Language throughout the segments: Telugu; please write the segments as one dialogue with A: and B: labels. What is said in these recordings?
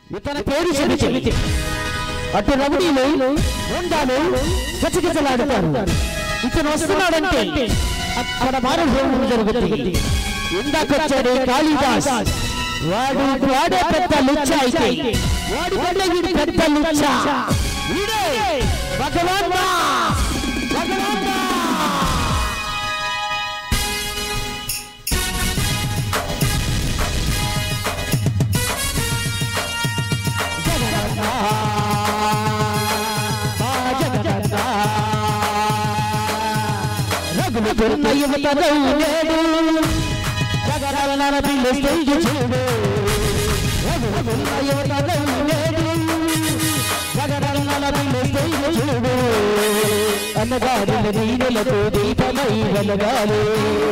A: ఇతని పేరు చెబితే అటు రమణీయులు ఉండాలు గచగచలాడుతారు ఇతను వస్తున్నాడంటే అక్కడ మానభోగం జరుగుతుంది ఇందాకొచ్చాడు కాళిదాస్ వాడు వాడే పెద్ద లుచ్చ అయితే వాడి వల్ల వీడు పెద్ద లుచ్చ వీడే భగవాన్ భగవాన్ రఘుల యువతలో నేడు జగరవనర పిలుస్తే చూడు రఘుల యువతలో నేడు జగరవనర పిలుస్తే చూడు అన్నగారుల నీడలకు దీపమై వెలగాలి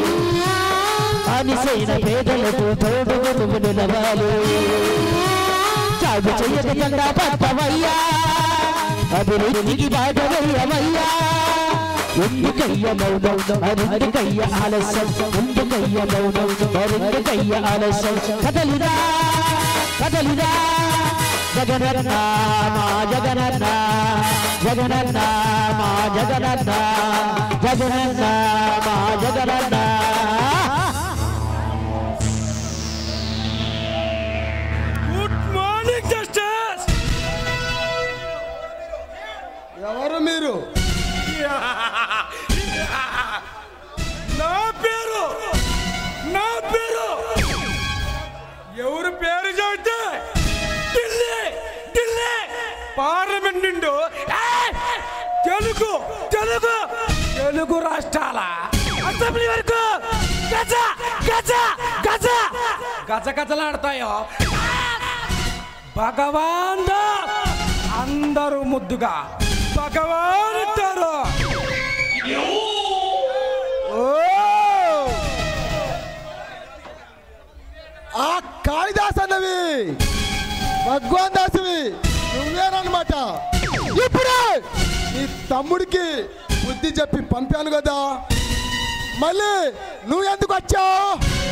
A: అనిసైన పేదలకు తోడు నిలవాలి సాగు చెయ్యక జెండా పట్టవయ్యా అభివృద్ధికి బాట వేయవయ్యా ఎందుకయ్య మౌనం మరిందుకయ్య ఆలస్యం ఎందుకయ్య మౌనం మరిందుకయ్య ఆలస్యం కదలిరా కదలిరా జగనన్న మా జగనన్న జగనన్న మా జగనన్న జగనన్న మా జగనన్న
B: గుడ్ మార్నింగ్ జస్టిస్
C: ఎవరు మీరు
B: నా పేరు నా పేరు ఎవరి పేరు చెబితే ఢిల్లీ ఢిల్లీ పార్లమెంట్ నుండి ఏయ్! తెలుగు తెలుగు తెలుగు రాష్ట్రాల అసెంబ్లీ వరకు గజ గజ గజ గజ గజలాడతాయో భగవాన్ దాస్ అందరూ ముద్దుగా భగవాన్ అంటారు
C: ఓ ఆ కాళిదాస్ అన్నవి భగవాన్ దాసువి నువ్వేనమాట ఇప్పుడే నీ తమ్ముడికి బుద్ధి చెప్పి పంపాను కదా మళ్ళీ నువ్వు ఎందుకు వచ్చావు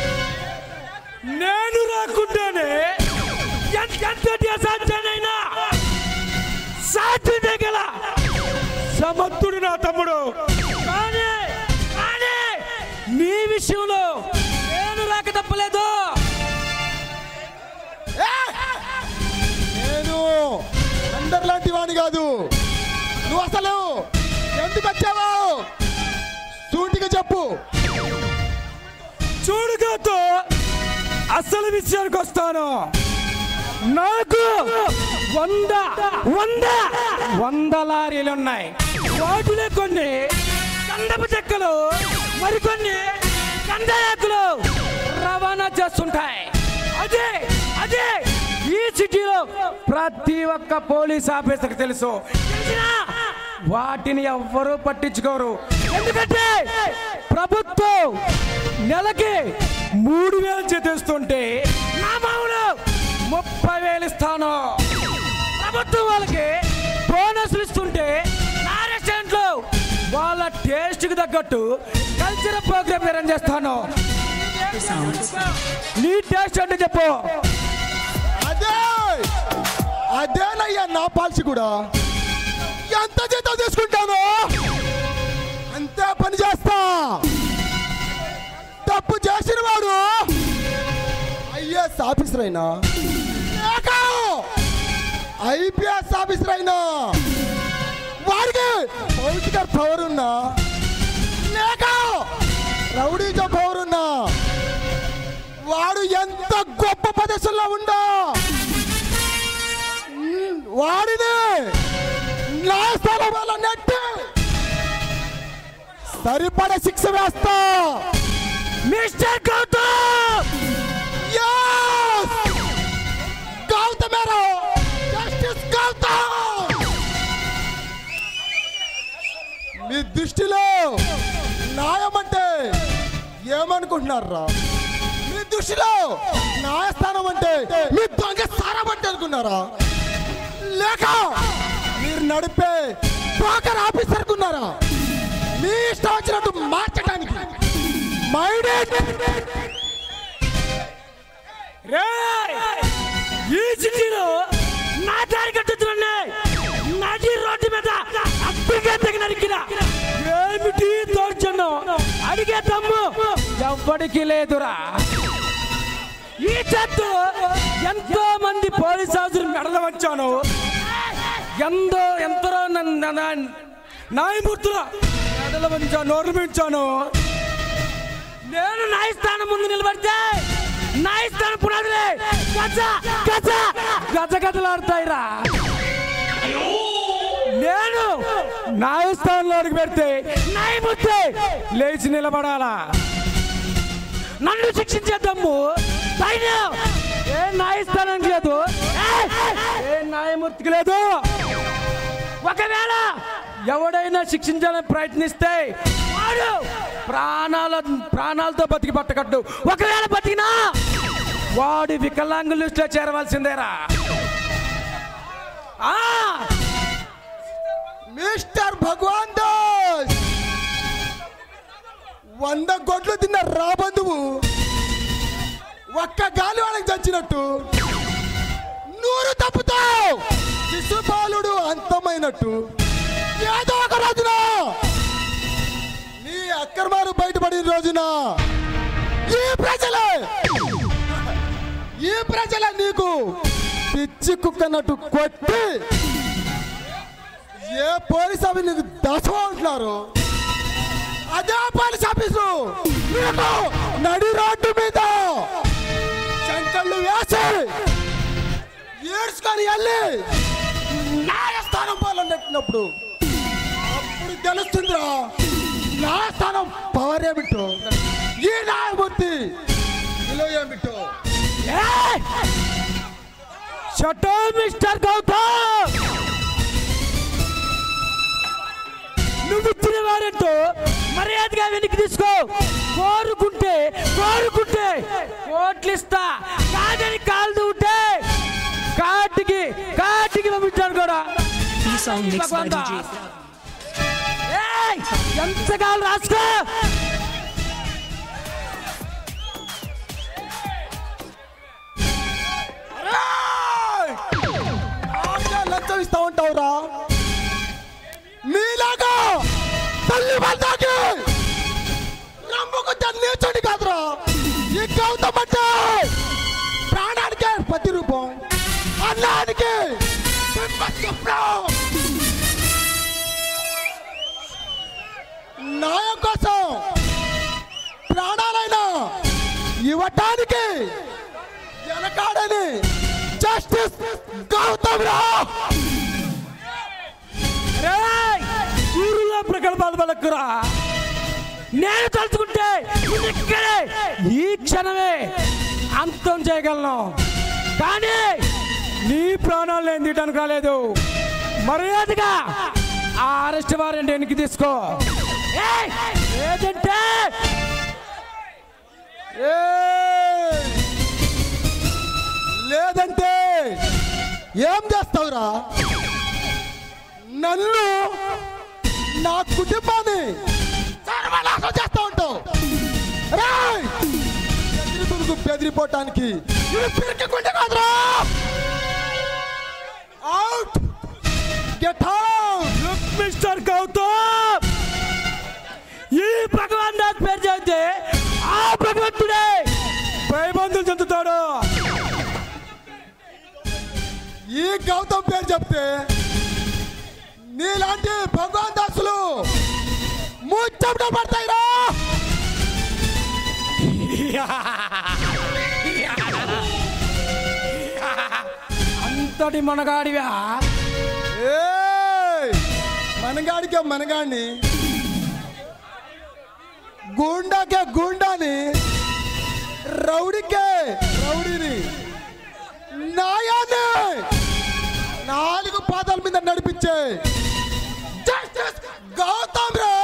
B: నేను రాకుండానే ఎన్- ఎంతటి అసాధ్యనైనా సాధ్యమే గల సమర్థుడు నా తమ్ముడు కానీ కానీ నీ విషయంలో నేను రాక తప్పలేదు
C: నేను అందరిలాంటి వాణి కాదు నువ్వు అసలు ఎందుకు వచ్చావు సూటిగా చెప్పు
B: చూడుగాతో అసలు విషయానికి వస్తాను నాకు వంద వంద వంద లారీలు ఉన్నాయి వాటిలో కొన్ని కందపు చెక్కలు మరికొన్ని కందయాకులు రవాణా చేస్తుంటాయి అదే అదే ఈ సిటీలో ప్రతి ఒక్క పోలీస్ ఆఫీసర్కి తెలుసు తెలిసినా వాటిని ఎవ్వరూ పట్టించుకోరు ఎందుకంటే ప్రభుత్వం నెలకి మూడు వేలు చేతిస్తుంటే నా మామూలు ముప్పై వేలు ఇస్తాను ప్రభుత్వం వాళ్ళకి బోనస్లు ఇస్తుంటే నా రెస్టారెంట్లో వాళ్ళ టేస్ట్కి తగ్గట్టు కల్చరల్ ప్రోగ్రామ్ అరేంజ్ చేస్తాను నీ టేస్ట్ అంటే చెప్పు
C: అదే అదేనయ్యా నా పాలసీ కూడా ఎంత జీతం తీసుకుంటాను అంతే పని చేస్తా తప్పు చేసిన వాడు ఐఏఎస్ ఆఫీసర్ అయినా లేక ఐపీఎస్ ఆఫీసర్ అయినా వాడికి పొలిటికల్ పవర్ ఉన్నా లేక రౌడీజం పవర్ ఉన్నా వాడు ఎంత గొప్ప ప్రదేశంలో ఉండా మ్, వాడిని న్యాయస్థానం వల్ల నెట్టి సరిపడే శిక్ష వేస్తా
B: మిస్టర్ గౌతమ్
C: Yes! గౌతమేరా జస్టిస్ గౌతమ్ మీ దృష్టిలో న్యాయం అంటే ఏమనుకుంటున్నారా మీ దృష్టిలో న్యాయస్థానం అంటే మీ దొంగ సారం అంటే అనుకున్నారా లేక మీరు నడిపే బ్రోకర్ ఆఫీసర్ అనుకున్నారా మీ ఇష్టం వచ్చినట్టు మార్చడానికి మైండ్
B: రేయ్! ఈ సిటీలో గద్దకి నరికిన ఏమిటి దౌర్జన్యం అడిగే దమ్ము ఎవ్వడికి లేదురా ఈ చెట్టు ఎంతో మంది పోలీస్ ఆఫీసర్ మెడలు వచ్చాను ఎంతో ఎంతరో నన్ను నా- న్యాయమూర్తుల మెడలు వంచాను నోర్మించాను నేను న్యాయస్థానం ముందు నిలబడితే న్యాయస్థానం పునాదులే గజ గజ గజ గజలాడతాయిరా నేను న్యాయస్థానంలో అడుగు పెడితే న్యాయమూర్తి లేచి నిలబడాలా నన్ను శిక్షించేద్దాము ధైర్యం ఏ న్యాయస్థానానికి లేదు ఏ- ఏ న్యాయమూర్తికి లేదు ఒకవేళ ఎవడైనా శిక్షించాలని ప్రయత్నిస్తే వాడు ప్రాణాల ప్రాణాలతో బతికి పట్టకట్టు ఒకవేళ బతికినా వాడు వికలాంగుల లిస్టులో చేరవలసిందేరా ఆ
C: మిస్టర్ భగవాన్ దాస్ వంద గొడ్లు తిన్న రాబంధువు ఒక్క గాలి వాళ్ళకి చచ్చినట్టు నూరు తప్పుతావు శిశుపాలుడు అంతమైనట్టు ఏదో ఒక రోజున నీ అక్రమాలు బయటపడిన రోజున ఈ ప్రజలే ఈ ప్రజలే నీకు పిచ్చి కుక్కన్నట్టు కొట్టి ఏ పోలీస్ ఆఫీస్ నీకు దశ ఉంటున్నారు అదే పోలీస్ ఆఫీసు నీకు నడి రోడ్డు మీద చెంకళ్ళు వేసి ఏడ్చుకొని వెళ్ళి న్యాయస్థానం పాలన్నప్పుడు అప్పుడు తెలుస్తుందిరా న్యాయస్థానం పవర్ ఏమిటో ఈ న్యాయమూర్తి విలువ ఏమిటో
B: షటో మిస్టర్ గౌతమ్ నువ్వు ఇచ్చిన వారెంతో మర్యాదగా వెనక్కి తీసుకో కోరుకుంటే కోరుకుంటే కోట్లు ఇస్తా కాదని కాలు ఉంటే కాటికి కాటికి పంపించాను కూడా
D: ఈ సాంగ్ మిక్స్ బై
B: భగవంతా.
D: డీజే
B: ఏయ్! ఎంత కాలు రాసుకో
C: ఆకే లంచం ఇస్తా ఉంటావురా నీలాగా తల్లి బంధాకి నమ్ముకు నీచుడి కాదురా ఈ గౌతమ్ అంటే ప్రాణానికే ప్రతి రూపం అన్నానికి బింబస్వప్నం. న్యాయం కోసం ప్రాణాలైనా ఇవ్వటానికి వెనకాడని జస్టిస్ గౌతమ్ రా
B: రేయ్! ఊరిలో ప్రగల్భాలు పలకురా నేను తలుచుకుంటే నిన్ను ఇక్కడే ఈ క్షణమే అంతం చేయగలను కానీ నీ ప్రాణాలు నేను తీయడానికి రాలేదు మర్యాదగా ఆ అరెస్ట్ వారెంట్ వెనక్కి తీసుకో ఏయ్! లేదంటే
C: ఏయ్! లేదంటే ఏం చేస్తావురా నన్ను నా కుటుంబాన్ని సర్వనాశనం చేస్తా ఉంటావు రేయ్! బెదిరింపులకు బెదిరిపోవటానికి ఇది పిరికికుంటే కాదురా out get out
B: mister Gautam ఈ భగవాన్ దాస్ పేరు చెబితే ఆ భగవంతుడే భయబంధులు చెందుతాడు
C: ఈ గౌతమ్ పేరు చెప్తే నీలాంటి భగవాన్ దాసులు ముచ్చట పడతాయిరా
B: అంతటి మనగాడివా
C: ఏయ్! మనగాడికే మనగాడిని గూండాకే గూండాని రౌడీకే రౌడీని నాయాన్ని నాలుగు పాదాల మీద నడిపించే జస్టిస్ గౌతమ్ రా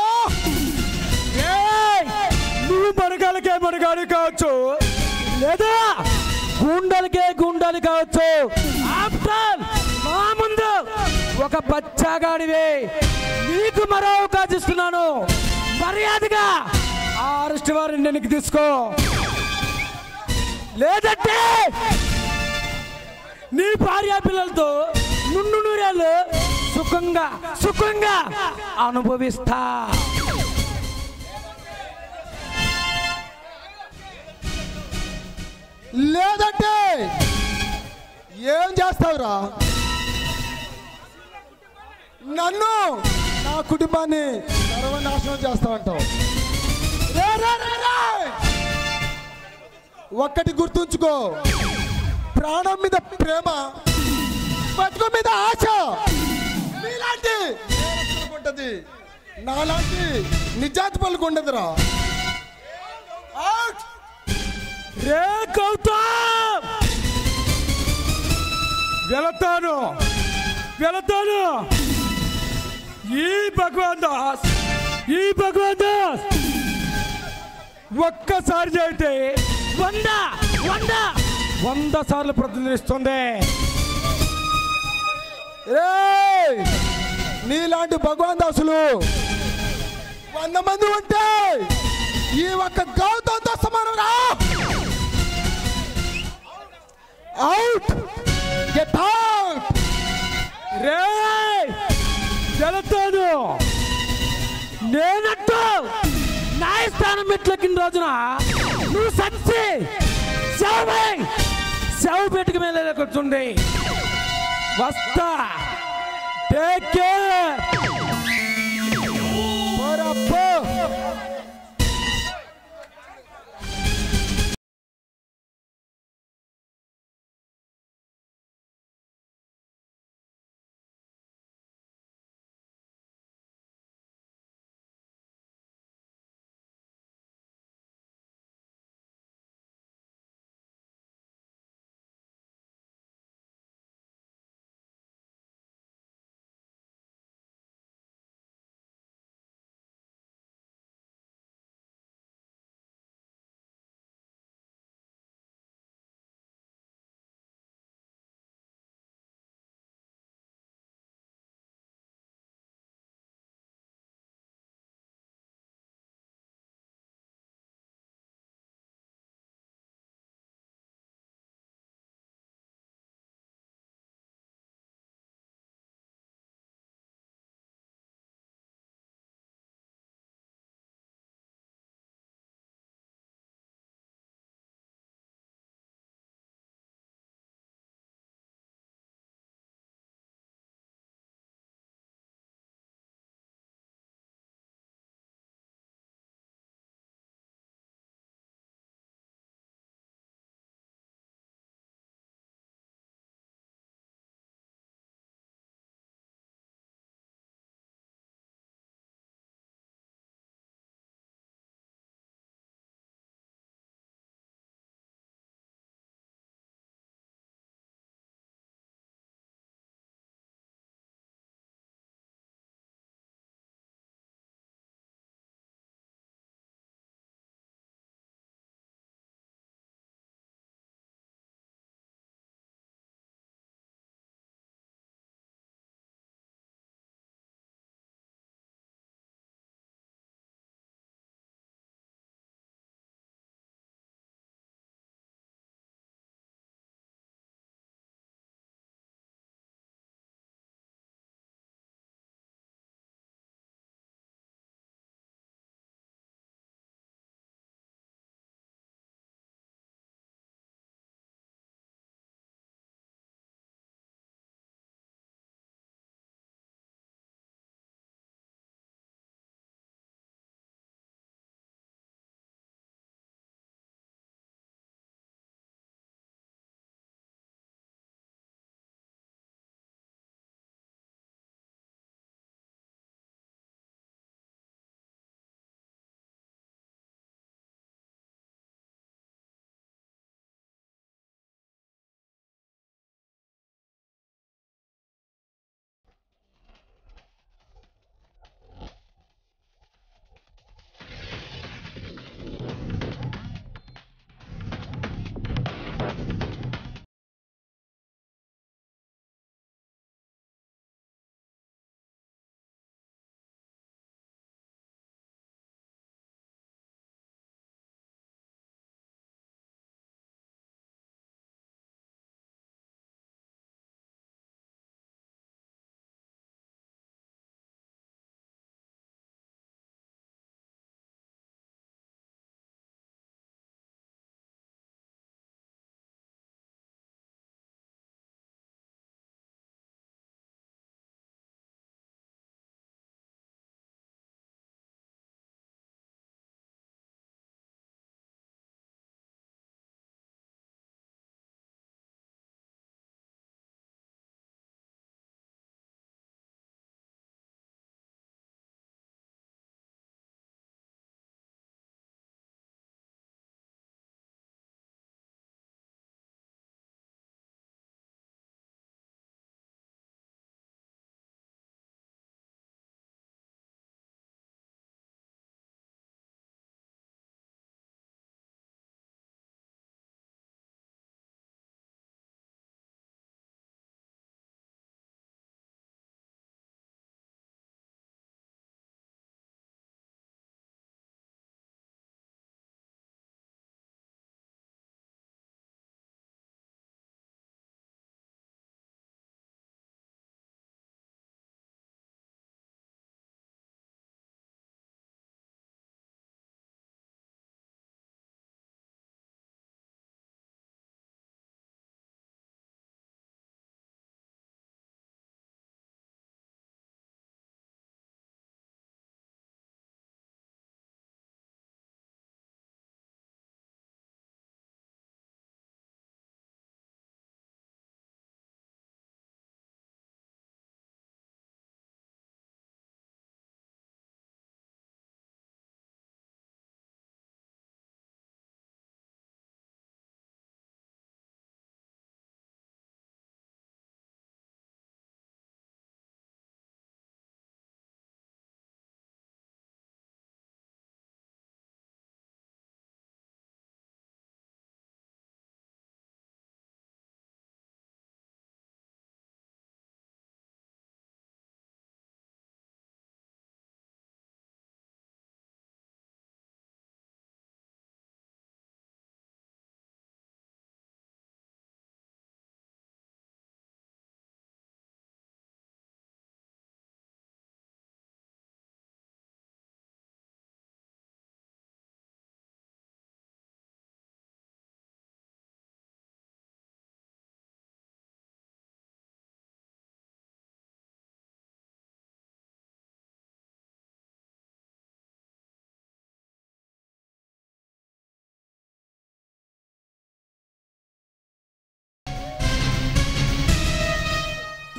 B: ఏయ్! నువ్వు మనగాలకే మనగాడి కావచ్చు లేదా గుండెలకే గుండెలు కావచ్చు ఆఫ్టర్ మా ముందు ఒక బచ్చాగాడివే నీకు మరో అవకాశం ఇస్తున్నాను మర్యాదగా ఆ అరెస్ట్ వారిని వెనక్కి తీసుకో లేదంటే నీ భార్య పిల్లలతో నుండు నూరేళ్ళు సుఖ సుఖంగా సుఖంగా అనుభవిస్తా
C: లేదంటే ఏం చేస్తావురా నన్ను నా కుటుంబాన్ని సర్వనాశనం చేస్తావంటావు రే, రే, రే, రే! ఒక్కటి గుర్తుంచుకో ప్రాణం మీద ప్రేమ బతుకు మీద ఆశ నీలాంటి నేరస్తులకు ఉంటది నాలాంటి నిజాతి పలుకు ఉండదురా అవుట్
B: రే గౌతమ్ వెళతాను వెళతాను ఈ భగవాన్ దాస్ ఈ భగవాన్ దాస్ ఒక్కసారి చేస్తే వంద వంద వంద సార్లు ప్రతినిధిస్తుంది
C: ఏయ్! నీలాంటి భగవాన్ దాసులు వంద మంది ఉంటే ఈ ఒక్క గౌతమ్తో సమానం రా అవుట్ గెట్ అవుట్
B: రే వెళతాను నేనట్టు న్యాయస్థానం మెట్లెక్కిన రోజున నువ్వు సచ్చి శవమై శవ పెట్టుకు మీద కూర్చుండి వస్తా టేక్ కేర్
C: పోరప్పో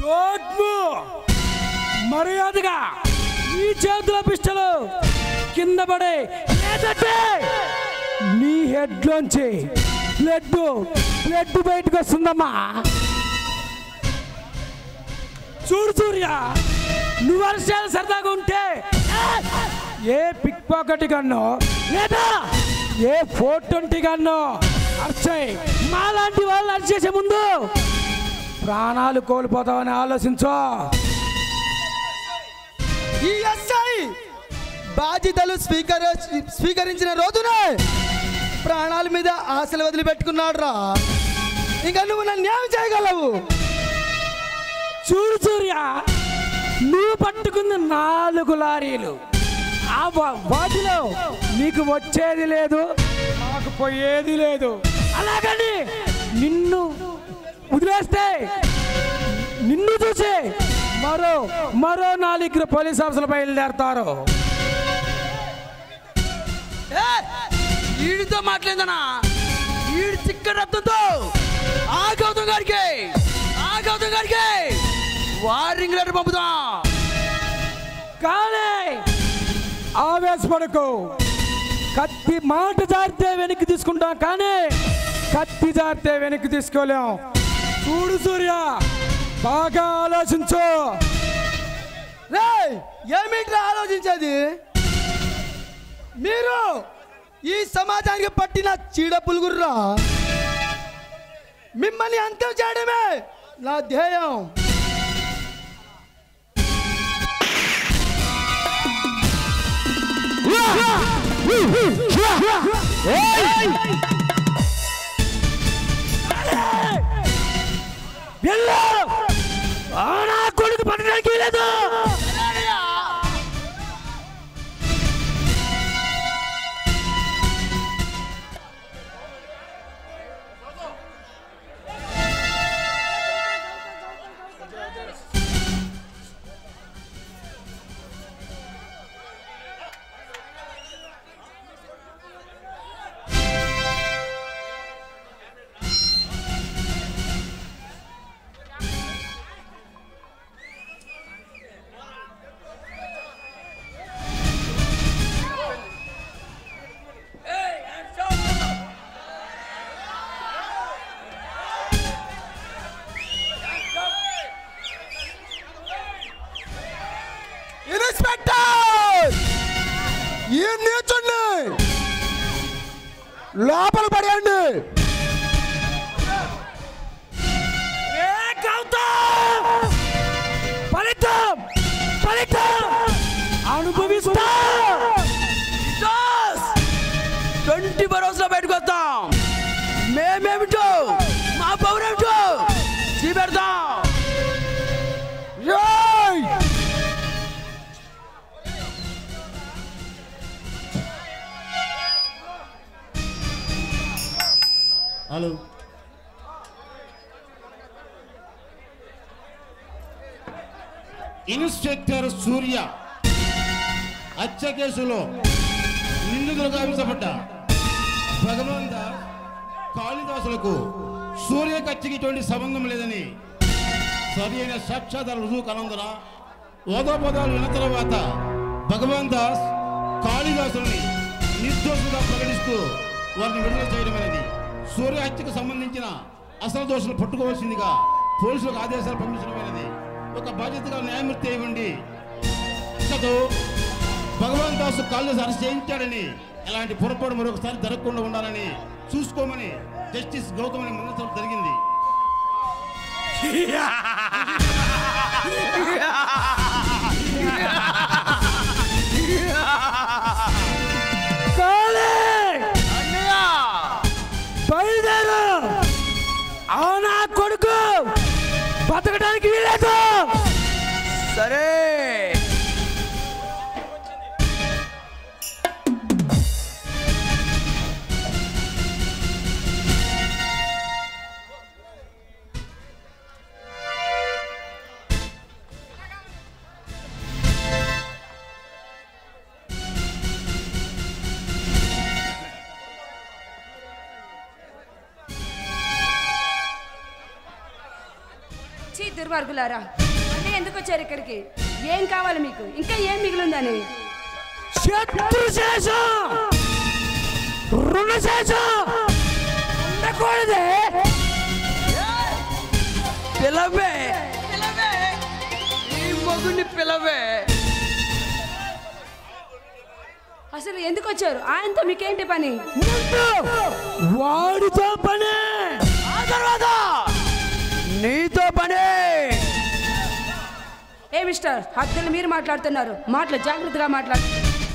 B: డోంట్ మూవ్ మర్యాదగా నీ చేతిలో పిస్టలు కింద పడే లేదంటే నీ హెడ్లోంచి బ్లడ్ బ్లడ్ బయటకు వస్తుందమ్మా చూడు సూర్య నువ్వు వర్షాలు సరదాగా ఉంటే ఏ పిక్ పాకెట్ గన్నో లేదా ఏ ఫోర్ ట్వంటీ గన్నో అర్చయ్ మాలాంటి వాళ్ళు అరెస్ట్ చేసే ముందు ప్రాణాలు కోల్పోతావని ఆలోచించో
C: ఈ ఎస్ఐ బాధ్యతలు స్వీకర స్వీకరించిన రోజునే ప్రాణాల మీద ఆశలు వదిలిపెట్టుకున్నాడు రా ఇంకా నువ్వు నన్ను ఏం చేయగలవు
B: చూడు సూర్య నువ్వు పట్టుకున్న నాలుగు లారీలు ఆ వా- వాటిలో నీకు వచ్చేది లేదు నాకు పోయేది లేదు అలాగని నిన్ను వదిలేస్తే నిన్ను చూసి మరో మరో నాలుగు పోలీస్ ఆఫీసులు బయలుదేరతారు
C: వీడితో మాట్లాడిందనా వీడి చిక్క రక్తంతో ఆ గౌతమ్ గారికి ఆ గౌతమ్ గారికి వారింగ్ లెటర్ పంపుదాం
B: కానీ ఆవేశపడకు కత్తి మాట జారితే వెనక్కి తీసుకుంటాం కానీ కత్తి జారితే వెనక్కి తీసుకోలేం చూడు సూర్య బాగా ఆలోచించు
C: రే ఏమిట్రా ఆలోచించేది మీరు ఈ సమాజానికి పట్టిన చీడ పులుగుర్రా మిమ్మల్ని అంతం చేయడమే నా ధ్యేయం
B: వెళ్ళు ఆ నా కొడుకు పట్టడానికి లేదు
C: ఇన్స్పెక్టర్ ఈ నీచుణ్ణి లోపల పడేయండి
B: ఏ గౌతమ్! ఫలితం ఫలితం అనుభవిస్తా
C: ట్వంటీ ఫోర్ అవర్స్ లో బయటకు వస్తాం మేమేమిటో మా పౌరేమిటో చూపెడతాం
E: హలో ఇన్స్పెక్టర్ సూర్య హత్య కేసులో నిందితులుగా విసపడ్డ భగవంత కాళిదాసులకు సూర్య కత్తికి ఇటువంటి సంబంధం లేదని సరి అయిన సాక్షాధార రుజువు కనందున ఓదోపదాలు విన్న తర్వాత భగవాన్ దాస్ కాళిదాసుని నిర్దోషులుగా ప్రకటిస్తూ వారిని విడుదల చేయడమైనది సూర్య హత్యకు సంబంధించిన అసలు దోషులు పట్టుకోవాల్సిందిగా పోలీసులకు ఆదేశాలు పంపించడమైనది ఒక బాధ్యతగా న్యాయమూర్తి ఇవ్వండి ఇకతో భగవాన్ దాసు కాళిదాసు అరెస్ట్ చేయించాడని ఎలాంటి పొరపాటు మరొకసారి జరగకుండా ఉండాలని చూసుకోమని జస్టిస్ గౌతమ్ అని ముందు జరిగింది
B: కాళీ! బయలుదేరు ఆ నా కొడుకు బతకడానికి వీలేదు
C: సరే
F: చీ దుర్మార్గులారా మళ్ళీ ఎందుకు వచ్చారు ఇక్కడికి ఏం కావాలి మీకు ఇంకా ఏం మిగిలిందని
B: శత్రు శేషం రుణ శేషం ఉండకూడదే
G: పిలవే పిలవే ఈ మగుని పిలవే
F: అసలు ఎందుకు వచ్చారు ఆయనతో మీకేంటి పని
B: ముందు వాడితో పనే
G: ఆ తర్వాత నీతో పని
F: ఏ మిస్టర్ హద్దులు మీరు మాట్లాడుతున్నారు మాటలు జాగ్రత్తగా మాట్లాడు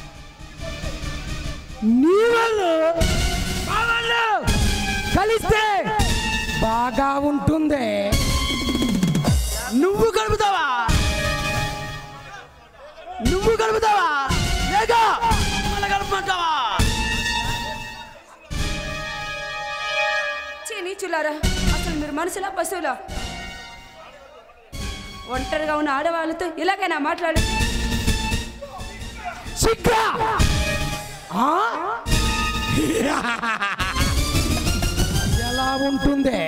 B: నీ వాళ్ళు మా వాళ్ళు కలిస్తే బాగా ఉంటుంది
G: నువ్వు కలుపుతావా నువ్వు కలుపుతావా లేక మళ్ళీ కలుపుమంటావా
F: చీ నీచులారా అసలు మీరు మనుషులా పశువులా ఒంటరిగా ఉన్న ఆడవాళ్ళతో ఇలాగైనా మాట్లాడు
B: సిగ్గా ఆ? ఎలా ఉంటుంది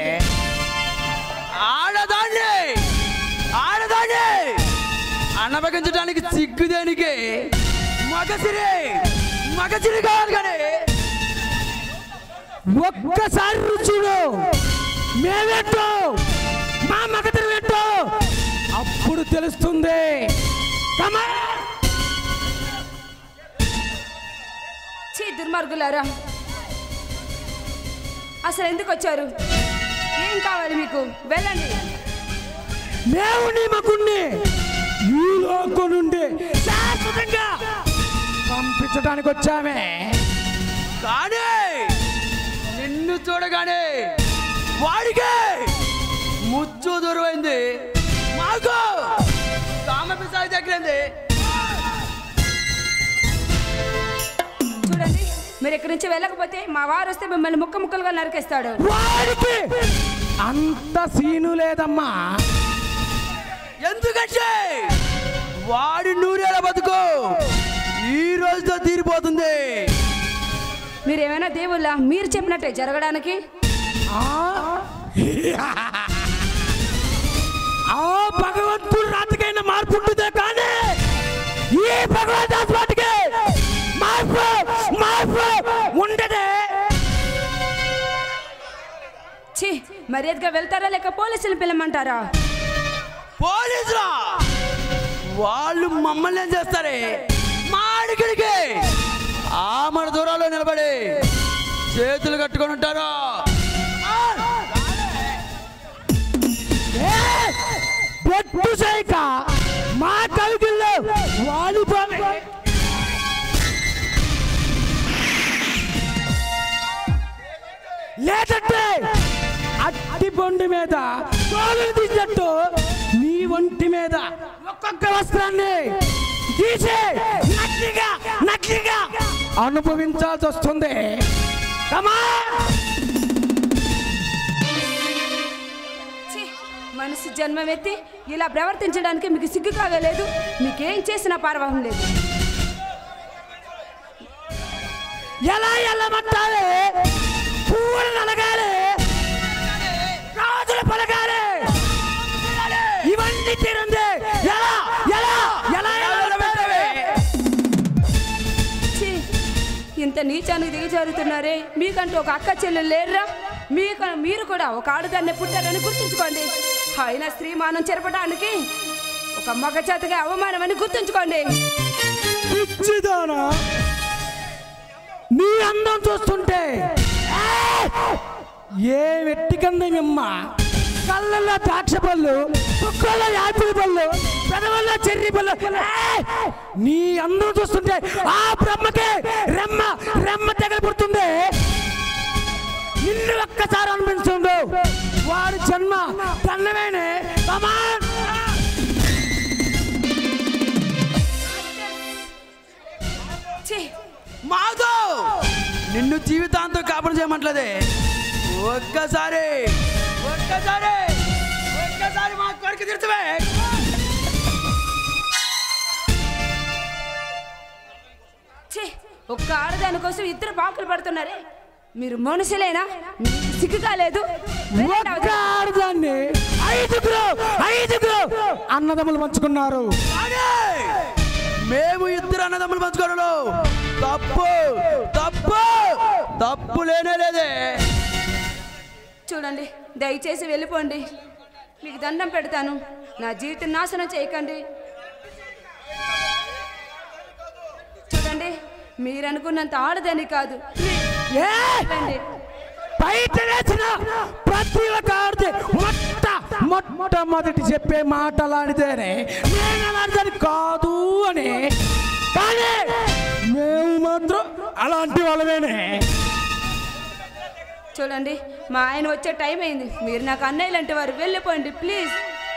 G: ఆడదాన్ని ఆడదాన్ని అన్నపగించడానికి సిగ్గు దేనికి మగసిరి మగసిరి కావాలి కానీ
B: ఒక్కసారి రుచుడు మేమేంటో మా మగతనం ఏంటో అప్పుడు తెలుస్తుంది Come on!
F: చీ దుర్మార్గులారా అసలు ఎందుకు వచ్చారు ఏం కావాలి మీకు వెళ్ళండి
B: మేము నీ మగుణ్ణి ఈ లోకం నుండి శాశ్వతంగా పంపించడానికి వచ్చామే
G: కానీ నిన్ను చూడగానే వాడికి ముచ్చు దూరమైంది మాకు కామ పిసాయి దగ్గరైంది
F: చూడండి మీరు ఇక్కడి నుంచి వెళ్ళకపోతే మా వారు వస్తే మిమ్మల్ని ముక్క ముక్కలుగా నరికేస్తాడు
B: వాడికి అంత సీను లేదమ్మా
G: ఎందుకంటే వాడి నూరేళ్ళ బతుకు ఈ రోజుతో తీరిపోతుంది
F: మీరేమైనా దేవుళ్ళ మీరు చెప్పినట్టే జరగడానికి
B: ఆ ఆ భగవంతుడు రాతకైనా మార్పు ఉంటుందే కానీ ఈ భగవంతు వాటికి మార్పు మార్పు ఉండదే
F: ఛీ మర్యాదగా వెళ్తారా లేక పోలీసులు పిలమంటారా
G: పోలీసులా వాళ్ళు మమ్మల్ని ఏం చేస్తారే మా అడిగిడికి ఆ మన దూరాల్లో నిలబడి చేతులు కట్టుకొని ఉంటారు
B: బొట్టు చేయక మా కవిగిల్లో వాలిపోయి లేదంటే అట్టి బొండి మీద తోలుని తీసినట్టు నీ ఒంటి మీద ఒక్కొక్క వస్త్రాన్ని తీసి నగ్లిగా నగ్లిగా అనుభవించాల్సి వస్తుంది కమా
F: ఛీ మనిషి జన్మమెత్తి ఇలా ప్రవర్తించడానికి మీకు సిగ్గు కాగలేదు మీకేం చేసినా పర్వాహం లేదు
B: ఎలా ఎల్లమంటాలి పువ్వులు నలగాలి రాజులు పలకాలి ఇవన్నీ తీరుంది ఎలా ఎలా ఎలా ఎల్లమంటాలి?
F: ఛీ ఇంత నీచానికి దిగజారుతున్నారే మీకంటూ ఒక అక్క చెల్లెలు లేరురా మీకు మీరు కూడా ఒక ఆడదాన్ని పుట్టారని గుర్తుంచుకోండి అయినా స్త్రీ మానం చెరపడానికి ఒక మగ చేతగా అవమానం అని గుర్తుంచుకోండి
B: పిచ్చిదానా నీ అందం చూస్తుంటే ఏ వెట్టికంది మిమ్మ కళ్ళల్లో ద్రాక్ష పళ్ళు కుక్కల్లో యాపిల్ పళ్ళు పెదవుల్లో చెర్రి పళ్ళు ఏయ్! నీ అందం చూస్తుంటే ఆ బ్రహ్మకే రెమ్మ రెమ్మ తెగలు పుడుతుంది నిన్ను ఒక్కసారి అనిపించుండు వాడి జన్మ తన్నవేనే కమాన్
F: ఛీ
G: మాధు నిన్ను జీవితాంతం కాపురం చేయమంటలేదే ఒక్కసారి ఒక్కసారి ఒక్కసారి మా కొడుకు తీర్చవే
F: ఛీ ఒక్క ఆడదాని కోసం ఇద్దరు పాకులు పడుతున్నారే మీరు మనుషులేనా మీకు సిగ్గు కాలేదు వెళ్ళండి
B: ఒక్క
F: అవతల.
B: ఆడదాన్ని ఐదుగురు అన్నదమ్ములు పంచుకున్నారు
G: కానీ మేము ఇద్దరు అన్నదమ్ములు పంచుకోవడంలో తప్పు తప్పు తప్పు లేనే లేదే
F: చూడండి దయచేసి వెళ్ళిపోండి మీకు దండం పెడతాను నా జీవితం నాశనం చేయకండి చూడండి మీరు అనుకున్నంత ఆడదని కాదు
B: ఏ
F: వెళ్ళండి.
B: బయట లేచిన ప్రతి ఒక్క ఆడితే మొట్ట మొట్టమొదటి చెప్పే మాట అలాంటిదేనే నేను అలాంటిదని కాదు అని కానీ మేము మాత్రం అలాంటి వాళ్ళమేనే
F: చూడండి మా ఆయన వచ్చే టైం అయింది మీరు నాకు అన్నయ్య లాంటి వారు వెళ్ళిపోండి ప్లీజ్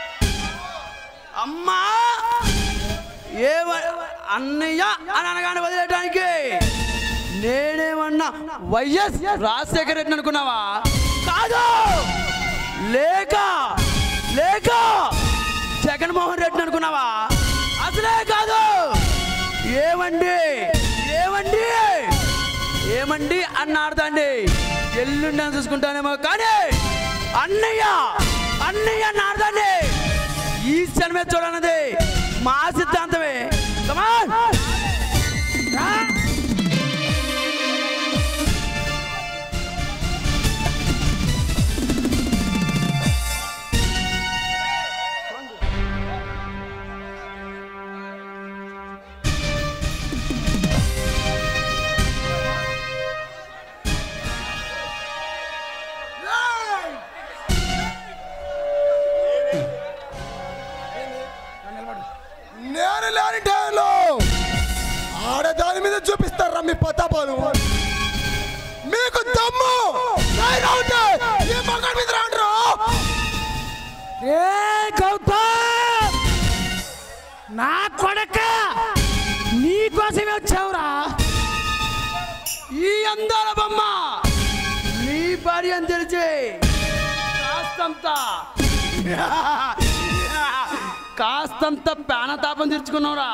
G: అమ్మా ఏ అన్నయ్య అని అనగానే వదిలేయడానికి నేనేమన్నా వైఎస్ రాజశేఖర రెడ్డి అనుకున్నావా కాదు లేక లేక జగన్మోహన్ రెడ్డి అనుకున్నావా అసలే కాదు ఏమండి ఏమండి ఏమండి అన్న ఆడదండి ఎల్లుండి అని చూసుకుంటానేమో కానీ అన్నయ్య అన్నయ్య అన్న ఆడదండి ఈ సినిమా చూడన్నది మా సిద్ధాంతమే కమాన్
C: నేను లేని టైంలో ఆడదాని మీద చూపిస్తారా మీ పతాపాలు మీకు దమ్ము ధైర్యం ఉంటే ఈ మగాడి మీద రాండ్రు
B: ఏ గౌతమ్ నా కొడక నీ కోసమే వచ్చావురా
G: ఈ అందాల బొమ్మ నీ భార్య అని తెలిసి కాస్తంత కాస్తంత ప్రాణతాపం తెచ్చుకున్నావురా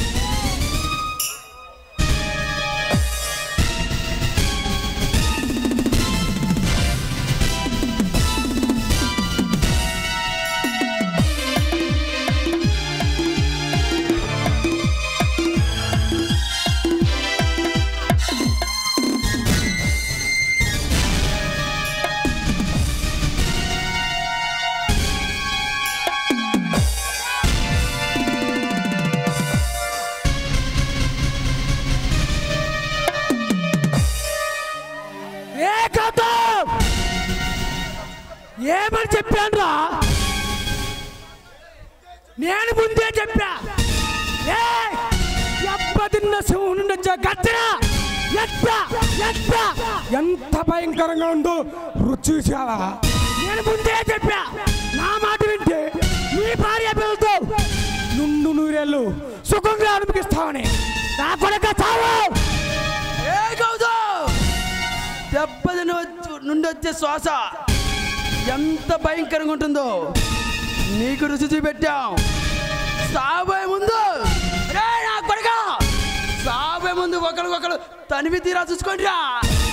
B: ఏ గౌతమ్ ఏమని చెప్పానురా నేను ముందే చెప్పా ఏ ఎప్పటిన్న శివుని నుండి వచ్చే గర్జన ఎంత ఎంత ఎంత భయంకరంగా ఉందో రుచి చూసావా నేను ముందే చెప్పా నా మాట వింటే నీ భార్య పిల్లతో నుండు నూరేళ్ళు సుఖంగా అనుభవిస్తావని నా కొడుక చావు
G: ఏ గౌతమ్ దెబ్బతిన వచ్చి- నుండి వచ్చే శ్వాస ఎంత భయంకరంగా ఉంటుందో నీకు రుచి చూపెట్టాం సాబోయే ముందు రే నా కొడుకా సాబోయే ముందు ఒకరికొకరు తనివి తీరా చూసుకోండి రా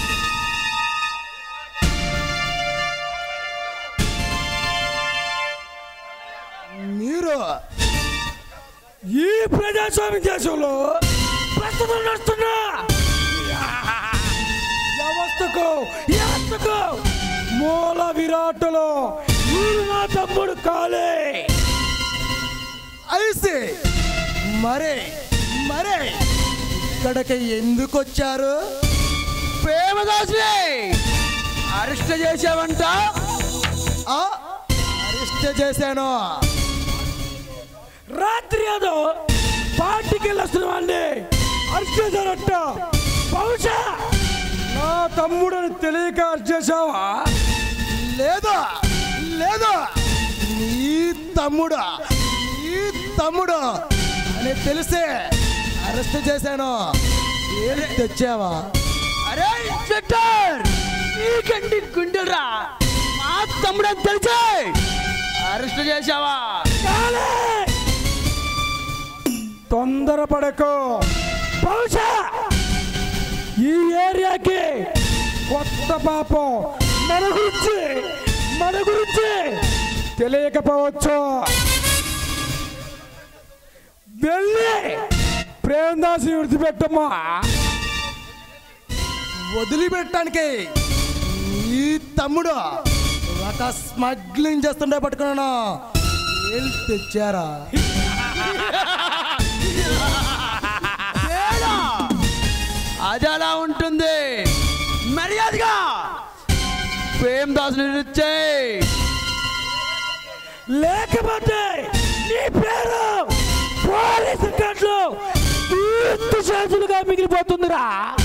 C: మీరు
B: ఈ ప్రజాస్వామ్య దేశంలో ప్రస్తుతం నడుస్తున్న వ్యవస్థకు వ్యవస్థకు మూల విరాట్టులో మీరు నా తమ్ముడు కాలే
C: ఐసి మరే మరే ఇక్కడికి ఎందుకు వచ్చారు
G: ప్రేమదాసుని అరెస్ట్ చేసావంట
C: ఆ అరెస్ట్ చేశాను
B: రాత్రి ఏదో పార్టీకి వెళ్ళొస్తున్న వాడిని అరెస్ట్ చేశారట బహుశా నా తమ్ముడని తెలియక అరెస్ట్ చేశావా
C: లేదా లేదా నీ తమ్ముడు నీ తమ్ముడు అని తెలిసే అరెస్ట్ చేశాను ఏం తెచ్చావా
G: అరే ఇన్స్పెక్టర్ నీకండి గుండెరా మా తమ్ముడని తెలిసి అరెస్ట్ చేసావా
B: కాలే తొందరపడకు బహుశా ఈ ఏరియాకి కొత్త పాపం మన గురించి మన గురించి తెలియకపోవచ్చు వెళ్ళి ప్రేమదాసు విడిచిపెట్టమ్మా
C: వదిలిపెట్టడానికి ఈ తమ్ముడు ఒక స్మగ్లింగ్ చేస్తుండే పట్టుకున్నాను ఏళ్ళు తెచ్చారా
G: తేడా అది అలా ఉంటుంది మర్యాదగా ప్రేమ్ దాస్ ఇచ్చేయి
B: లేకపోతే నీ పేరు పోలీసు రికార్డులో పూర్తి చేతులుగా మిగిలిపోతుందిరా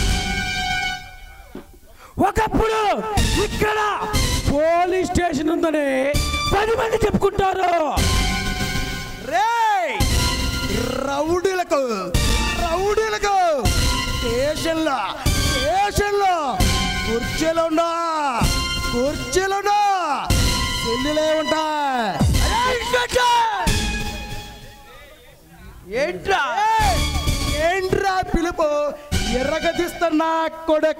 B: ఒకప్పుడు ఇక్కడ పోలీస్ స్టేషన్ ఉందని పది మంది చెప్పుకుంటారు
C: రే రౌడీలకు రౌడీలకు స్టేషన్లో స్టేషన్లో కుర్చీలు ఉండా కుర్చీలు ఉండా సెల్లులే ఉంటాయి
G: ఏంట్రా
C: ఏంట్రా పిలుపు ఎర్రగదిస్తున్నా కొడక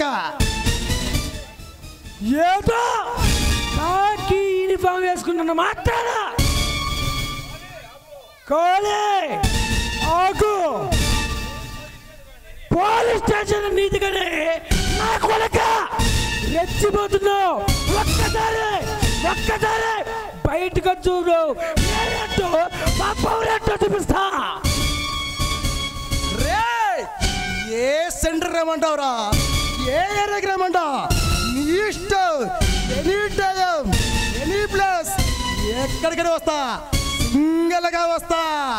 B: ఏదో కాకి యూనిఫామ్ వేసుకున్న మాత్రాన కోలే ఆకు పోలీస్ స్టేషన్ నీతిగానే నా కొడక రెచ్చిపోతున్నావు ఒక్కసారి ఒక్కసారి బయటకు చూడు నేనేంటో మా పౌరేంటో చూపిస్తా
C: రే ఏ సెంటర్ రమ్మంటావురా ఏ ఏరియాకి రమ్మంటావు నీ ఇష్టం ఎనీ టైం ఎనీ ప్లేస్ ఎక్కడికైనా వస్తా సింగల్గా వస్తా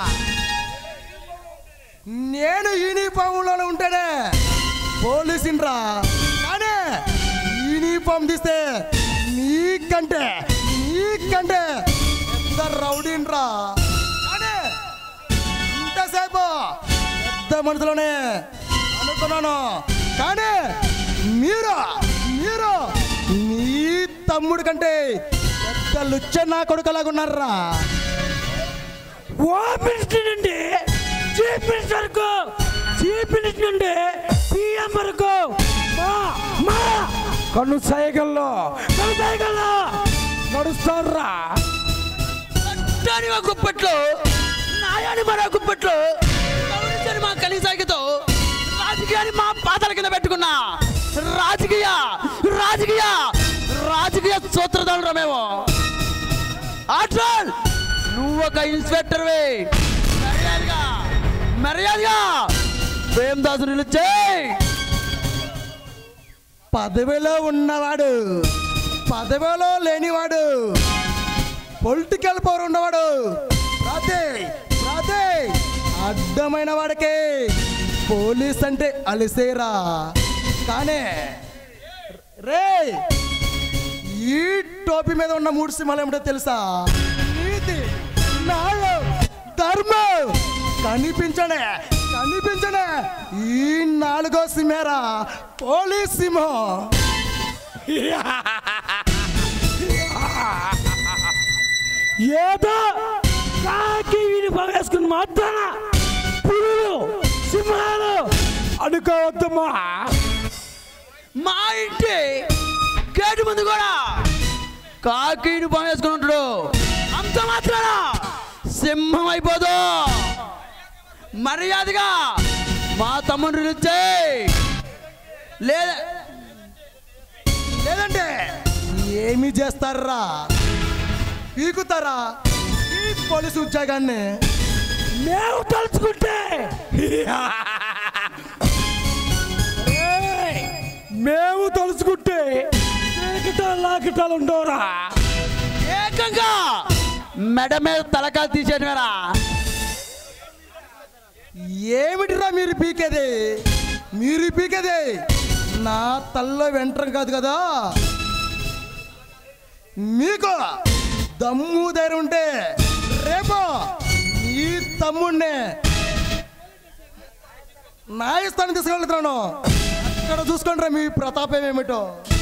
C: నేను యూనిఫామ్లోనే ఉంటేనే పోలీసురా కానీ యూనిఫామ్ తీస్తే నీకంటే నీకంటే పెద్ద రౌడీన్రా కానీ ఇంతసేపు పెద్ద మనసులోనే అనుకున్నాను కానీ మీరు మీరు మీ తమ్ముడు కంటే పెద్ద లుచ్చ నా కొడుకులాగా ఉన్నారా
B: హోమ్ మినిస్టర్ నుండి చీఫ్ మినిస్టర్ వరకు చీఫ్ మినిస్టర్ నుండి పిఎం వరకు మా మా కన్ను సైకిల్లో కన్ను సైకిల్లో నడుస్తారా
G: దాని మా గుప్పట్లో నాయాని మరో గుప్పట్లో గౌరవించని మా కలిసాగితో రాజకీయాన్ని మా పాదాల కింద పెట్టుకున్నా రాజకీయ రాజకీయ రాజకీయ సూత్రధారులు మేము ఆటల్ నువ్వు ఒక ఇన్స్పెక్టర్వే మర్యాదగా మర్యాదగా ప్రేమ్ దాసు నిలిచే
C: పదవిలో ఉన్నవాడు పదవిలో లేనివాడు పొలిటికల్ పవర్ ఉన్నవాడు ప్రతి ప్రతి అడ్డమైన వాడికి పోలీస్ అంటే అలిసేరా కానీ రే ఈ టోపీ మీద ఉన్న మూడు సింహాలు ఏమిటో తెలుసా నీతి న్యాయం ధర్మం కనిపించనే కనిపించనే ఈ నాలుగో సింహేరా పోలీస్ సింహం
B: ఏదో కాకి యూనిఫామ్ వేసుకుని మాత్రాన పులులు సింహాలు అనుకోవద్దమ్మా
G: మా ఇంటి గేటు ముందు కూడా కాకీని పని వేసుకుని ఉంటాడు అంత మాత్రాన సింహం అయిపోదు మర్యాదగా మా తమ్ముడు రుచే లేదా
C: లేదంటే ఏమి చేస్తారా పీకుతారా ఈ పోలీసు ఉద్యోగాన్ని
B: మేము తలుచుకుంటే ఏయ్, మేము తలుచుకుంటే కేకటాలు లాకటాలు ఉండవురా
G: ఏకంగా మెడ మీద తలకాలు తీసేయడమేరా
C: ఏమిటిరా మీరు పీకేది మీరు పీకేది నా తల్లో వెంట్రం కాదు కదా మీకు దమ్ము ధైర్యం ఉంటే రేపు ఈ తమ్ముడిని న్యాయస్థానం తీసుకెళ్తున్నాను అక్కడ చూసుకోండి మీ ప్రతాపం ఏమిటో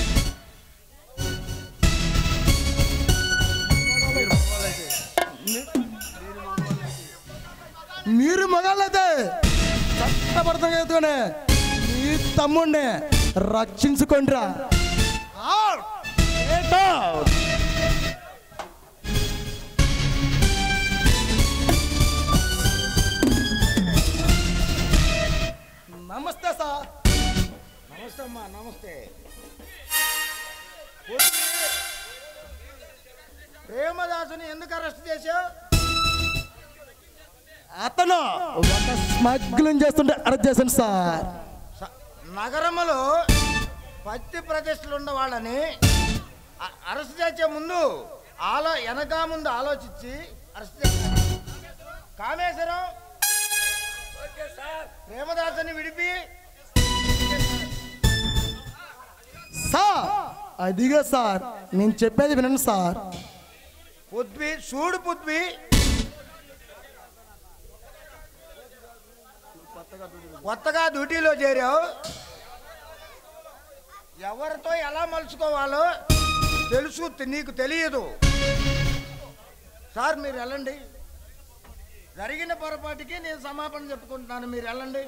C: మీరు మగాళ్ళైతే చట్టబడతాం ఎత్తుకొని మీ తమ్ముడిని రక్షించుకోండిరా Out! Get out! ప్రేమదాసుని ఎందుకు అరెస్ట్ చేశావు
H: అతను ఒక స్మగ్లింగ్ చేస్తుంటే అరెస్ట్ చేశాను సార్
C: స- నగరములో పత్తి ప్రతిష్టలు ఉన్న వాళ్ళని అ- అరెస్ట్ చేసే ముందు ఆలో వెనక ముందు ఆలోచించి అరెస్ట్ చేశారు కామేశ్వరం ప్రేమదాసుని విడిపి
H: సార్ అదిగా సార్ నేను చెప్పేది వినండి సార్
C: పుత్వి చూడు పుత్వి కొత్తగా డ్యూటీలో చేరావు ఎవరితో ఎలా మలుచుకోవాలో తెలుసు తె- నీకు తెలియదు సార్ మీరు వెళ్ళండి జరిగిన పొరపాటుకి నేను సమాపణ చెప్పుకుంటున్నాను మీరు వెళ్ళండి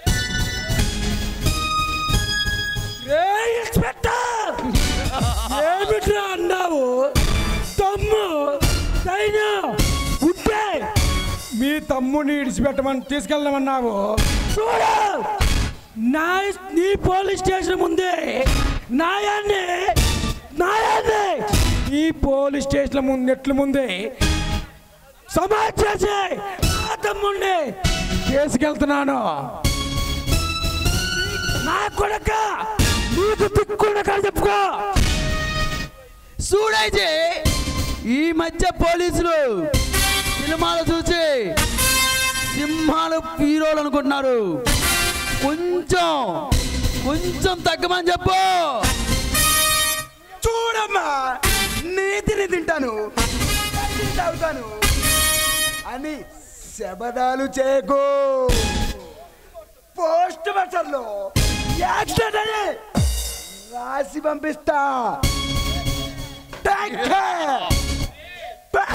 B: రే ఇన్స్పెక్టర్ ఏమిట్రా అన్నావు తమ్ము ధైర్యం ఉంటే మీ తమ్ముని ఇడిచిపెట్టమని తీసుకెళ్ళమన్నావు చూడు నా నీ పోలీస్ స్టేషన్ ముందే నాయాన్ని నాయాన్ని ఈ పోలీస్ స్టేషన్ ముందు ఎట్ల ముందే సమాజ్ చేసి నా తమ్ముడిని తీసుకెళ్తున్నాను నా కొడక నీకు దిక్కున్న కాదు చెప్పుకో
G: చూడైతే ఈ మధ్య పోలీసులు సినిమాలు చూసి సింహాలు హీరోలు అనుకుంటున్నారు కొంచెం కొంచెం తగ్గమని చెప్పు
B: చూడమ్మా నీతిని తింటాను నీతిని తాగుతాను అని శబదాలు చేయకు పోస్ట్ మాస్టర్లో యాక్సిడెంట్ అని రాసి పంపిస్తా Take care. Bye.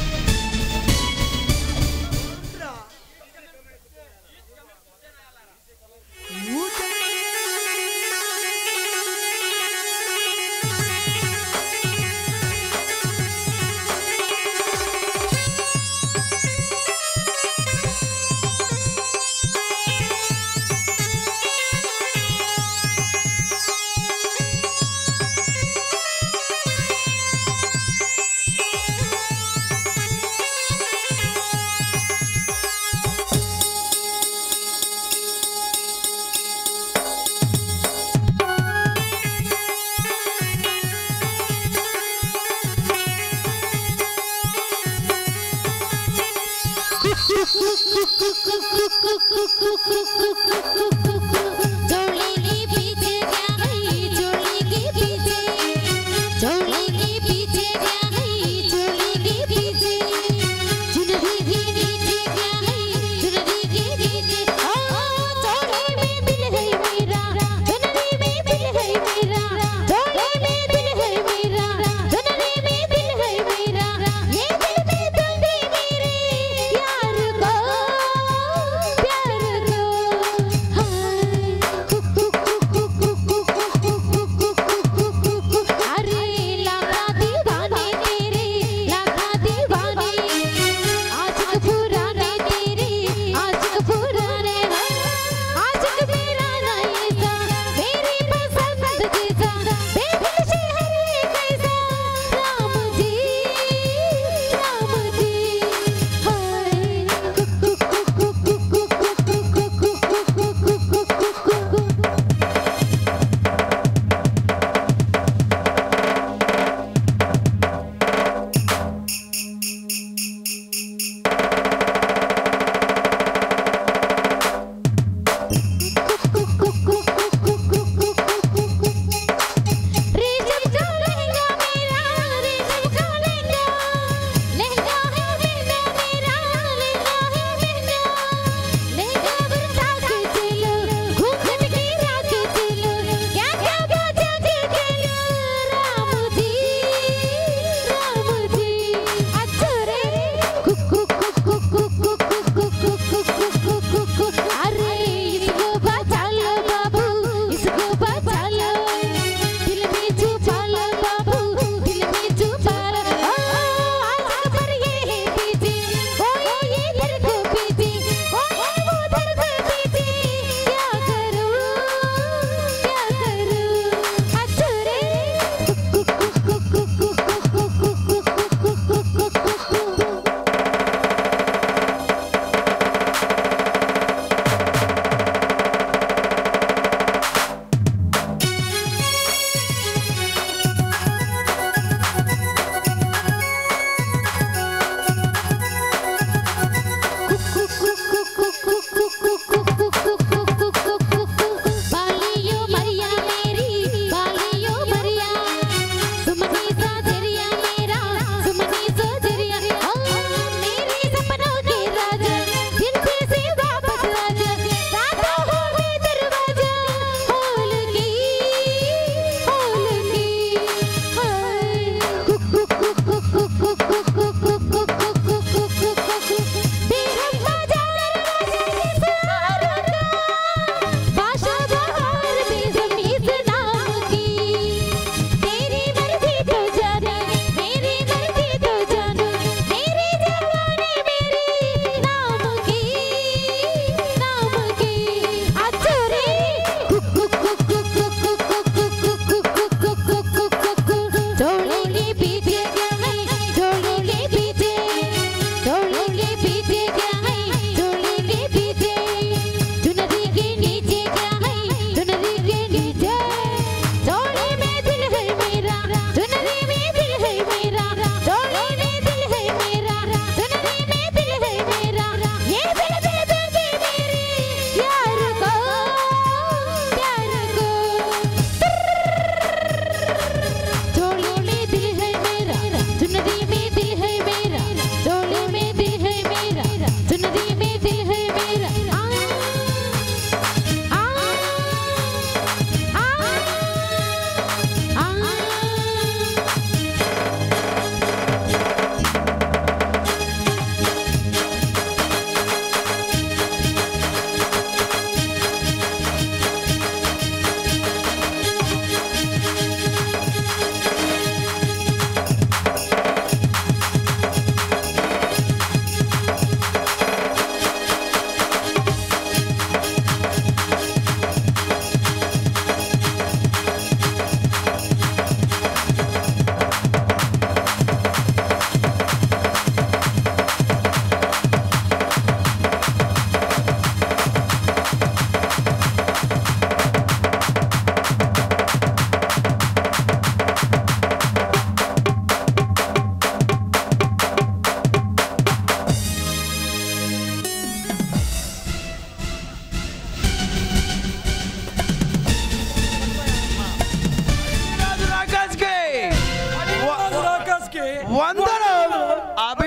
I: चोली के पीछे क्या है चोली के पीछे चोली के पीछे क्या है चोली के पीछे चुनरी के नीचे क्या है चुनरी के नीचे ओ चोली में दिल है मेरा चुनरी में दिल है मेरा चोली में दिल है मेरा चुनरी में दिल है मेरा ये दिल में तुम भी मेरे प्यार को प्यार को हाँ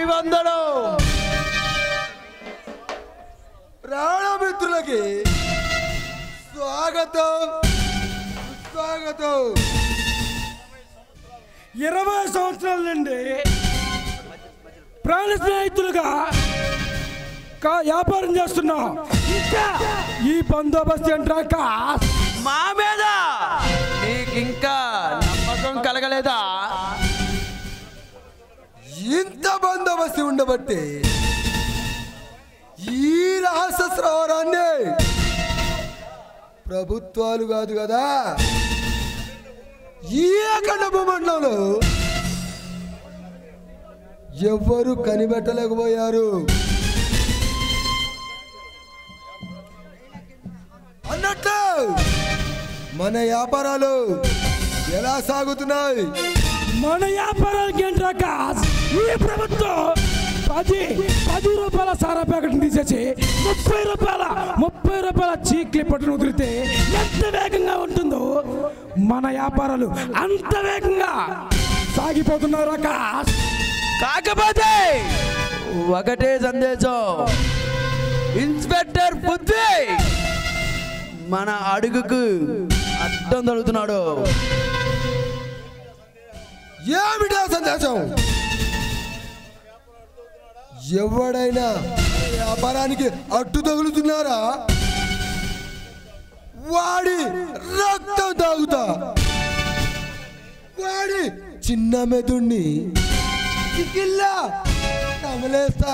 G: అభివందనం
C: ప్రాణమిత్రులకి స్వాగతం స్వాగతం
B: ఇరవై సంవత్సరాల నుండి ప్రాణ స్నేహితులుగా కా- వ్యాపారం చేస్తున్నాం ఇంకా ఈ బందోబస్తు ఏంట్రాక
G: మా మీద నీకింకా నమ్మకం కలగలేదా
C: ఇంత బందోబస్తు ఉండబట్టి ఈ రహస్య శ్రవరాన్ని ప్రభుత్వాలు కాదు కదా ఈ అఖండ భూమండలంలో ఎవ్వరు కనిపెట్టలేకపోయారు అన్నట్టు మన వ్యాపారాలు ఎలా సాగుతున్నాయి
B: మన వ్యాపారానికి ఏంట్రాక ఈ ప్రభుత్వం పది పది రూపాయల సారా ప్యాకెట్ తీసేసి ముప్పై రూపాయల ముప్పై రూపాయల చీక్లి పట్టును వదిలితే ఎంత వేగంగా ఉంటుందో మన వ్యాపారాలు అంత వేగంగా సాగిపోతున్నారు ఆకాశ్
G: కాకపోతే ఒకటే సందేశం ఇన్స్పెక్టర్ బుద్ధి మన అడుగుకు అడ్డం తొలుగుతున్నాడు
C: ఏమిటా సందేశం ఎవడైనా వ్యాపారానికి అడ్డు తగులుతున్నారా వాడి రక్తం తాగుతా వాడి చిన్న మెదుణ్ణి చికిల్లా తమలేస్తా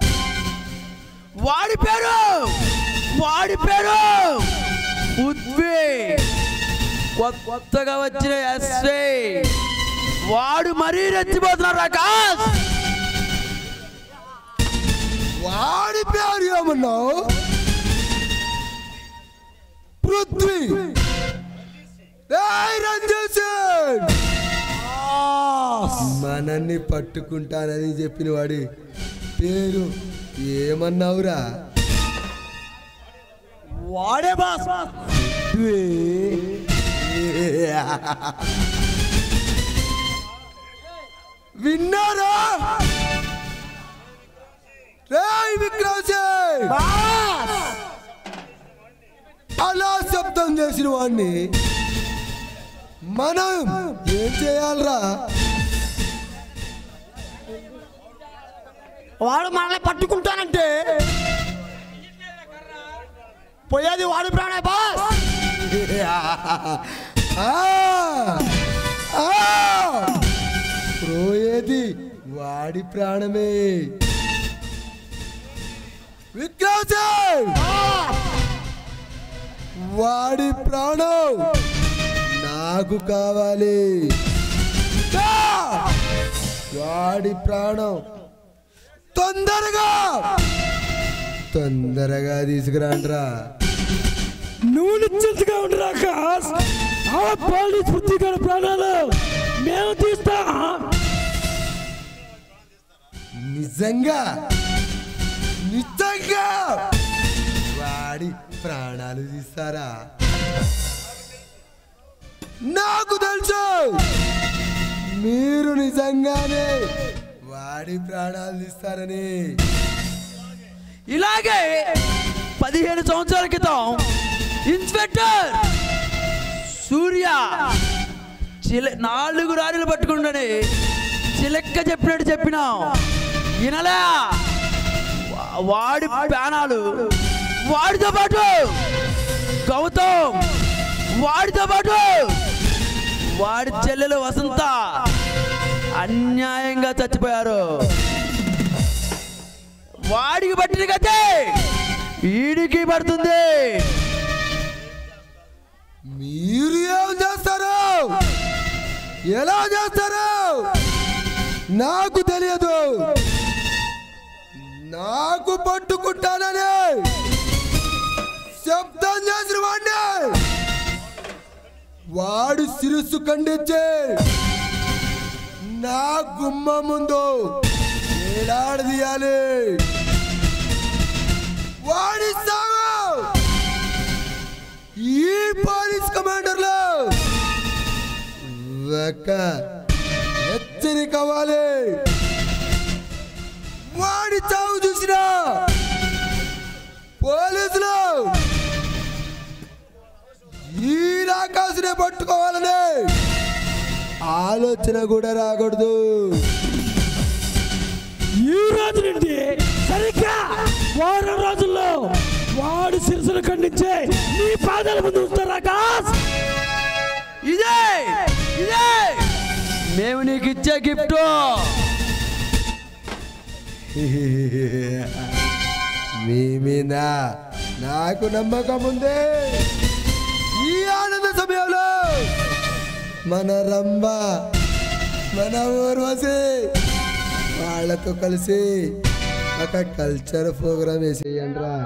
G: వాడి పేరు వాడి పేరు బుద్ధి కొత్తగా వచ్చిన ఎస్ఐ వాడు మరీ రెచ్చిపోతున్నాడు ఆకాశ్
C: వాడి పేరు ఏమన్నావు పృథ్వీ ఏయ్ రంజిత్ సింగ్! మనల్ని పట్టుకుంటానని చెప్పిన వాడి పేరు ఏమన్నావురా
G: వాడే బాస్
C: విన్నారా రేయ్ విక్రమ్ సింగ్! అలా శబ్దం చేసిన వాడిని మనం ఏం చేయాలరా
H: వాడు మనల్ని పట్టుకుంటానంటే పోయేది వాడి ప్రాణే బాస్
C: ఆ! ఆ! పోయేది వాడి ప్రాణమే విక్రమ్ సింగ్! వాడి ప్రాణం నాకు కావాలి దా! వాడి ప్రాణం తొందరగా తొందరగా తీసుకురాండ్రా
B: నువ్వు నిశ్చింతగా ఉండరా ఆకాశ్ ఆ పోలీస్ వృత్తిగారి ప్రాణాలు మేము తీస్తాం
C: నిజంగా నిజంగా వాడి ప్రాణాలు తీస్తారా నాకు తెలుసు మీరు నిజంగానే వాడి ప్రాణాలు తీస్తారని
G: ఇలాగే పదిహేను సంవత్సరాల క్రితం ఇన్స్పెక్టర్ సూర్య చిల నాలుగు రాణులు పట్టుకుండని చిలక్క చెప్పినట్టు చెప్పినాం వినలే వా- వాడి ప్రాణాలు వాడితో పాటు గౌతమ్ వాడితో పాటు వాడి చెల్లెలు వసంత అన్యాయంగా చచ్చిపోయారు వాడికి పట్టిన కదే వీడికి పడుతుంది
C: మీరు ఏం చేస్తారు ఎలా చేస్తారు నాకు తెలియదు నాకు పట్టుకుంటానని శబ్దం చేసిన వాడిని వాడు శిరస్సు ఖండించి నా గుమ్మ ముందు ఏలాడదీయాలి వాడి సాగు ఈ పోలీస్ కమాండర్లో ఒక హెచ్చరిక అవ్వాలి ఆలోచన కూడా రాకూడదు
B: ఈ రోజు నుండి సరిగ్గా వారం రోజుల్లో వాడు శిరసును ఖండించే నీ పాదాల ముందు ఉంచుతారు ఆకాశ్
G: ఇదే ఇదే మేము నీకు ఇచ్చే గిఫ్ట్
C: మీ మీద నాకు నమ్మకం ఉంది ఈ ఆనంద సమయంలో మన రంభ మన ఊర్వశి వాళ్ళతో కలిసి ఒక కల్చర్ ప్రోగ్రామ్ వేసేయండి రా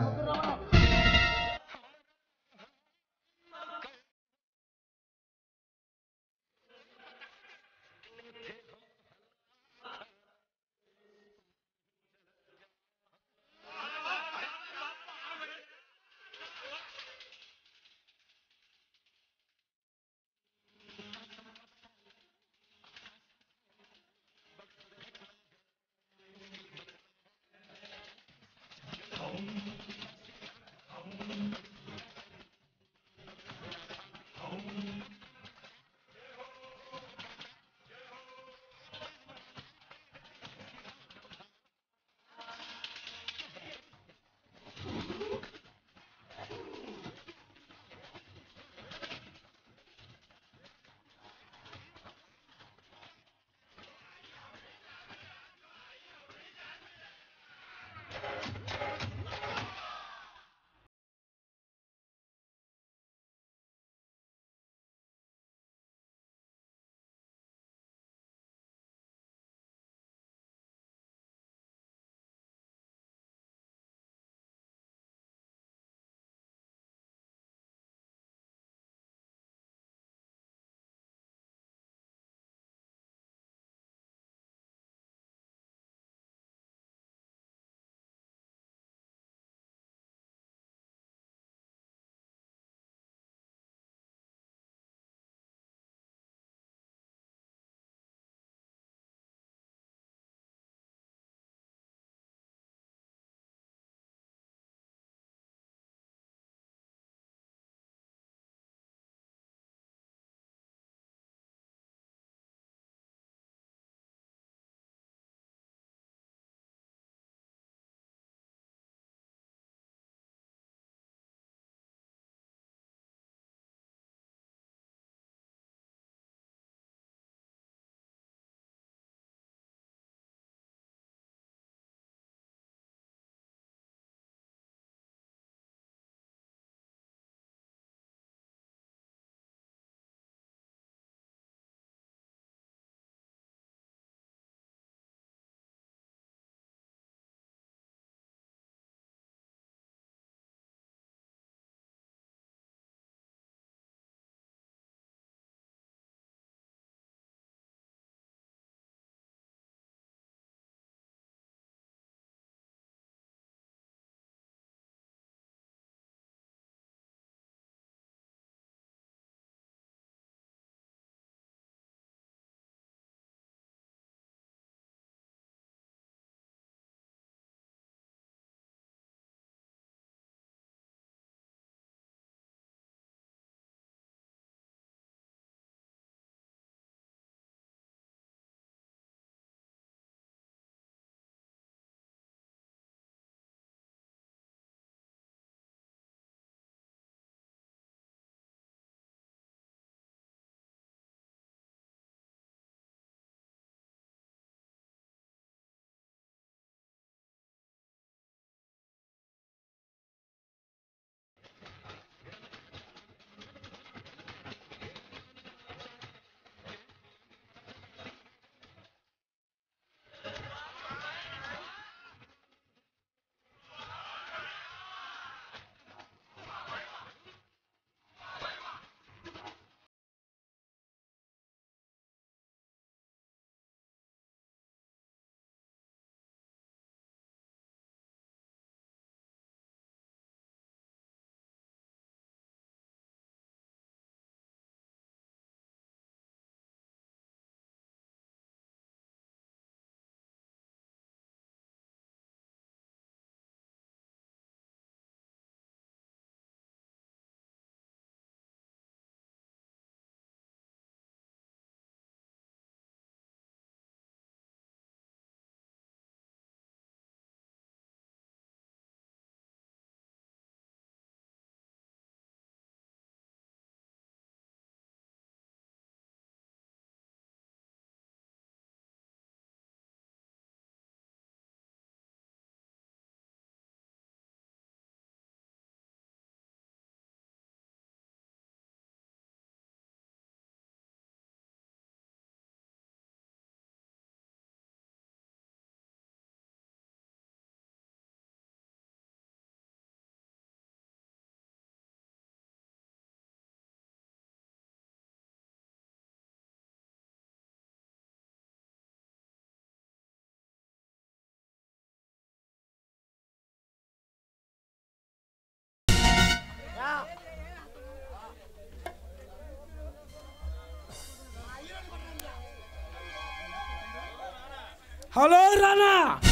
B: హలో రానా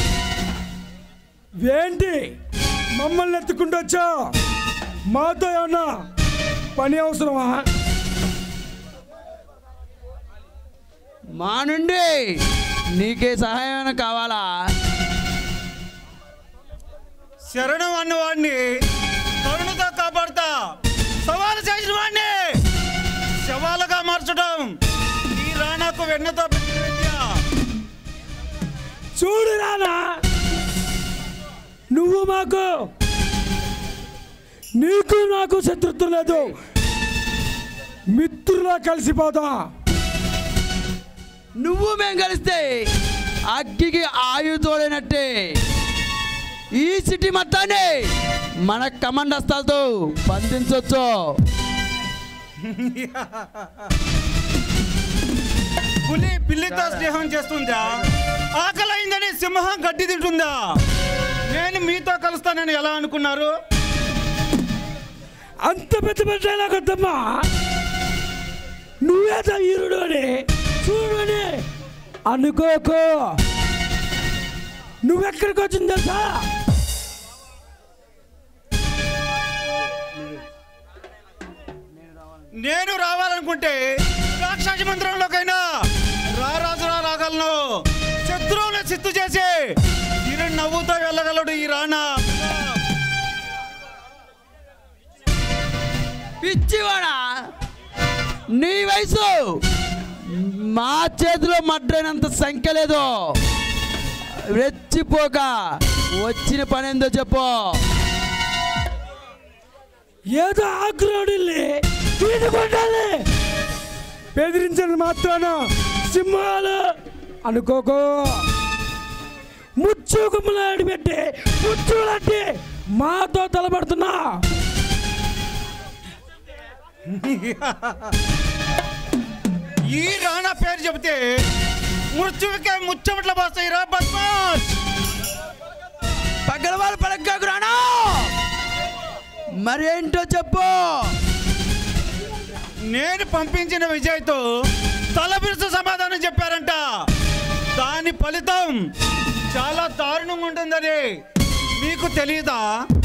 B: ఏంటి మమ్మల్ని ఎత్తుకుంటూ వచ్చా మాతో ఏమన్నా పని అవసరమా
G: మా నుండి నీకే సహాయం ఏమైనా కావాలా
J: శరణం అన్నవాడిని కరుణతో కాపాడుతా సవాలు చేసిన వాడిని శవాలుగా మార్చడం ఈ రాణాకు వెన్నతో పెట్టిన విద్య
B: చూడు రానా నువ్వు మాకు నీకు నాకు శత్రుత్వం లేదు మిత్రులా కలిసిపోదా
G: నువ్వు మేము కలిస్తే అగ్గికి ఆయు తోడైనట్టే ఈ సిటీ మొత్తాన్ని మన కమండస్తాలతో బంధించవచ్చు
J: పులి పిల్లితో స్నేహం చేస్తుందా ఆకలైందని సింహం గడ్డి తింటుందా నేను మీతో కలుస్తానని ఎలా అనుకున్నారు
B: అంత పెద్ద పెద్ద ఎలాగొద్దమ్మా నువ్వేదో ఈరుడు అని చూడు అని అనుకోకు నువ్వెక్కడికి వచ్చింది తెలుసా
J: నేను రావాలనుకుంటే రాక్షస మందిరంలోకైనా రారాజురా రాగలను శత్రువుని చిత్తు చేసి ఇరు నవ్వుతో వెళ్ళగలడు ఈ రాణా
G: పిచ్చివాడా నీ వయసు మా చేతిలో మడ్రైనంత సంఖ్య లేదు రెచ్చిపోక వచ్చిన పని ఏందో చెప్పు
B: ఏదో ఆగ్రహుడిల్ని తీసుకుంటాలి బెదిరించడం మాత్రాన సింహాలు అనుకోకు ముచ్చు గుమ్మలాడి పెట్టి ముచ్చులాంటి మాతో తలబడుతున్నా
J: ఈ రాణా పేరు చెబితే మృత్యువికే ముచ్చమట్ల పోస్తాయి రా బద్మాష్
G: పక్కన వాళ్ళు పడక్కకు రానా మరి ఏంటో చెప్పు
J: నేను పంపించిన విజయ్తో తలపిరుసు సమాధానం చెప్పారంట దాని ఫలితం చాలా దారుణంగా ఉంటుందని మీకు తెలియదా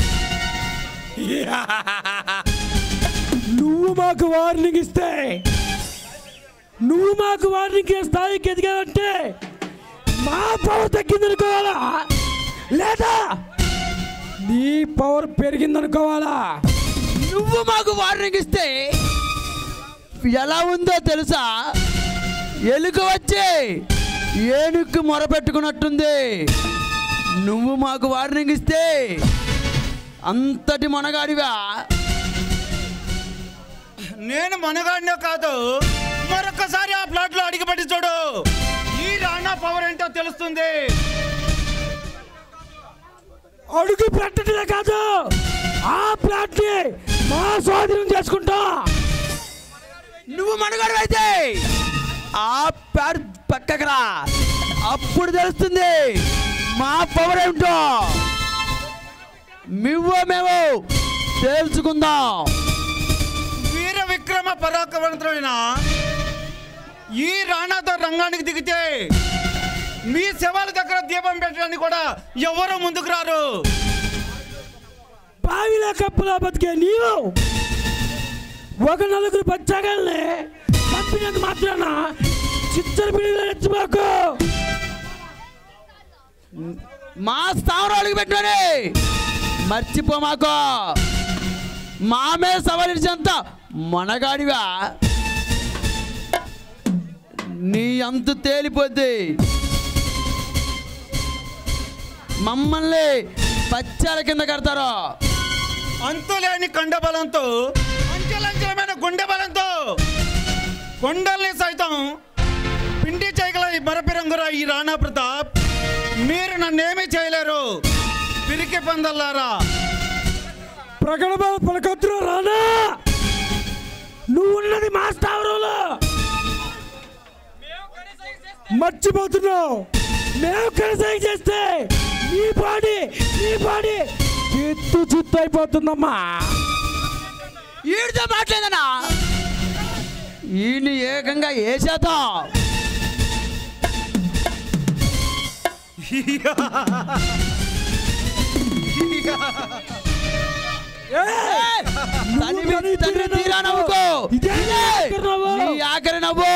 B: నువ్వు మాకు వార్నింగ్ ఇస్తే నువ్వు మాకు వార్నింగ్ ఇచ్చే స్థాయికి ఎదిగావంటే మా పవర్ తగ్గిందనుకోవాలా లేదా నీ పవర్ పెరిగిందనుకోవాలా
G: నువ్వు మాకు వార్నింగ్ ఇస్తే ఎలా ఉందో తెలుసా ఎలుక వచ్చి ఏనుక్కు మొరపెట్టుకున్నట్టుంది నువ్వు మాకు వార్నింగ్ ఇస్తే అంతటి మనగాడివా
J: నేను మనగాడినే కాదు మరొక్కసారి ఆ ప్లాట్ లో అడిగిపెట్టి చూడు ఈ రాణా పవర్ ఏంటో తెలుస్తుంది
B: అడుగు పెట్టడమే కాదు ఆ ప్లాట్ ని మా స్వాధీనం చేసుకుంటా
G: నువ్వు మనగాడు అయితే ఆ పేరు పక్కకు రా అప్పుడు తెలుస్తుంది మా పవర్ ఏమిటో నువ్వు మేము తేల్చుకుందాం
J: వీర విక్రమ పరాక్రమవంతుడైన ఈ రాణాతో రంగానికి దిగితే మీ శవాల దగ్గర దీపం పెట్టడానికి కూడా ఎవరు ముందుకు రారు
B: బావిలో కప్పులో బతికే నీవు ఒక నలుగురు బచ్చాగాల్ని పంపినందుకు మాత్రాన చిత్తర పిడిలో ఎత్తుమాకు
G: మా స్థావరం అడుగు పెట్టాని మర్చిపో మాకు మా మీద సవరించేంత మనగాడివా నీ అంతు తేలిపోద్ది మమ్మల్ని పచ్చాల కింద కడతారు
J: అంతులేని కండ బలంతో అంచెలంచెలమైన గుండె బలంతో కొండల్ని సైతం పిండి చేయగల ఈ మరపిరంగురా ఈ రాణా ప్రతాప్ మీరు నన్నేమీ చేయలేరు పిరికి పందల్లారా
B: ప్రగడబ పలకొద్దురు రానా నువ్వు ఉన్నది మా స్థావరంలో మర్చిపోతున్నావు మేము కనసాగి చేస్తే నీ బాడీ నీ బాడీ చిత్తు చిత్తు అయిపోతుందమ్మా
G: ఈడితో మాట్లాడనా ఈయన్ని ఏకంగా ఏ శాతం తనివి తండ్రి తీరా నవ్వుకో
B: ఇదే
G: ఇదే
B: ఆఖరి నవ్వు.
G: నీ ఆఖరి నవ్వు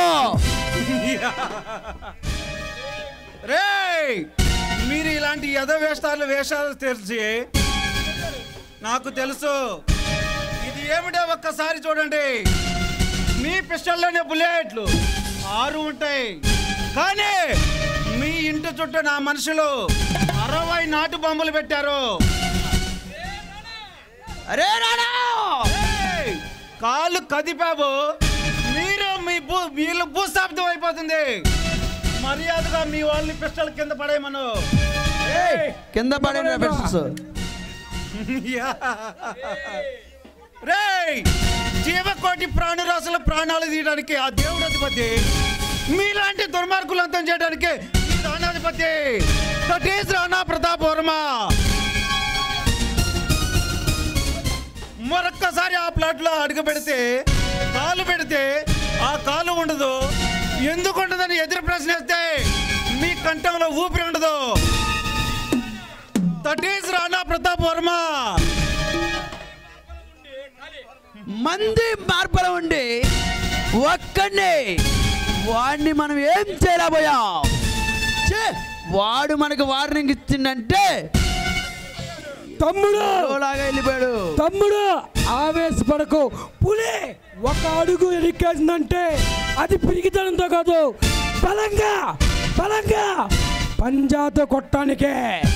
J: రేయ్ మీరు ఇలాంటి యథ వేషాలు వేషాలు తెలిసి నాకు తెలుసు ఇది ఏమిటో ఒక్కసారి చూడండి మీ పిస్టల్లోనే బుల్లెట్లు ఆరు ఉంటాయి కానీ మీ ఇంటి చుట్టూ నా మనుషులు అరవై నాటు బొమ్మలు పెట్టారు
G: అరే రాడా
J: ఏయ్! కాళ్ళు కదిపావు మీరు మీ భూ వీళ్ళు భూస్థాపితం అయిపోతుంది మర్యాదగా మీ వాళ్ళని పిస్టల్ కింద పడేయమను ఏయ్!
G: కింద పడిన పిస్టల్స్
J: యా. రేయ్ జీవకోటి ప్రాణరాశుల ప్రాణాలు తీయడానికి ఆ దేవుడు అధిపతి మీలాంటి దుర్మార్గులు అంతం చేయడానికి ఈ రాణాధిపతి దట్ ఈస్ రాణా ప్రతాప్ వర్మ మరొక్కసారి ఆ ప్లాట్ లో అడుగు పెడితే కాలు పెడితే ఆ కాలు ఉండదు ఎందుకు ఉండదని ఎదురు ప్రశ్న వేస్తే మీ కంఠంలో ఊపిరి ఉండదు దట్ ఈస్ రాణా ప్రతాప్ వర్మ
G: మంది మార్పుల ఉండి ఒక్కడిని వాడిని మనం ఏం చేయలేకపోయాం ఛే, వాడు మనకు వార్నింగ్ ఇచ్చిందంటే
B: తమ్ముడు
G: లాగా వెళ్ళిపోయాడు
B: తమ్ముడు ఆవేశపడకు పులి ఒక అడుగు ఎరికేసిందంటే అది పిరిగితనంతో కాదు బలంగా బలంగా పంజాతో కొట్టానికే